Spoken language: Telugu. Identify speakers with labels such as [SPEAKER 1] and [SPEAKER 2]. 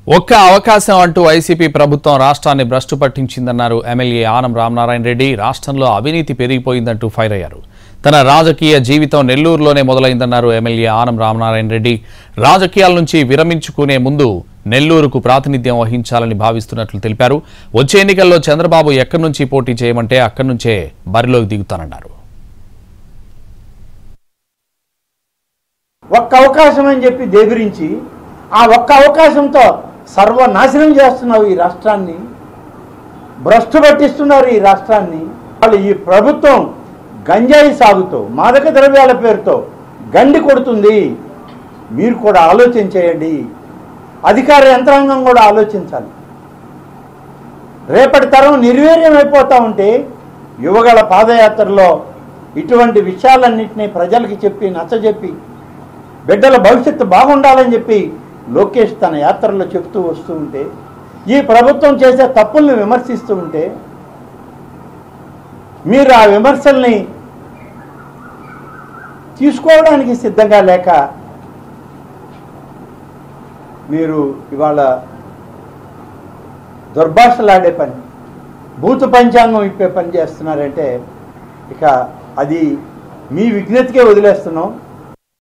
[SPEAKER 1] ఒక్క అవకాశం అంటూ వైసీపీ ప్రభుత్వం రాష్ట్రాన్ని భ్రష్టు పట్టించిందన్నారు ఎమ్మెల్యే ఆనం రామనారాయణ రెడ్డి రాష్ట్రంలో అవినీతి పెరిగిపోయిందంటూ ఫైర్ అయ్యారు తన రాజకీయ జీవితం నెల్లూరులోనే మొదలైందన్నారు ఎమ్మెల్యే ఆనం రామనారాయణ రెడ్డి రాజకీయాల నుంచి విరమించుకునే ముందు నెల్లూరుకు ప్రాతినిధ్యం వహించాలని భావిస్తున్నట్లు తెలిపారు వచ్చే ఎన్నికల్లో చంద్రబాబు ఎక్కడి నుంచి పోటీ చేయమంటే అక్కడి నుంచే బరిలోకి దిగుతానన్నారు
[SPEAKER 2] ఒక్క అవకాశం అని చెప్పి దేవిరించి ఆ ఒక్క అవకాశంతో సర్వనాశనం చేస్తున్నావు ఈ రాష్ట్రాన్ని భ్రష్టు పట్టిస్తున్నారు ఈ రాష్ట్రాన్ని వాళ్ళు ఈ ప్రభుత్వం గంజాయి సాగుతో మాదక ద్రవ్యాల పేరుతో గండి కొడుతుంది మీరు కూడా ఆలోచన చేయండి అధికార యంత్రాంగం కూడా ఆలోచించాలి రేపటి తరం నిర్వీర్యం అయిపోతా ఉంటే యువగల పాదయాత్రలో ఇటువంటి విషయాలన్నింటినీ ప్రజలకి చెప్పి నచ్చజెప్పి బిడ్డల భవిష్యత్తు బాగుండాలని చెప్పి లోకేష్ తన యాత్రలో చెప్తూ వస్తూ ఉంటే ఈ ప్రభుత్వం చేసే తప్పుల్ని విమర్శిస్తూ ఉంటే మీరు ఆ విమర్శల్ని తీసుకోవడానికి సిద్ధంగా లేక మీరు ఇవాళ దుర్భాషలాడే పని భూత పంచాంగం ఇప్పే పని చేస్తున్నారంటే ఇక అది మీ విజ్ఞతకే వదిలేస్తున్నాం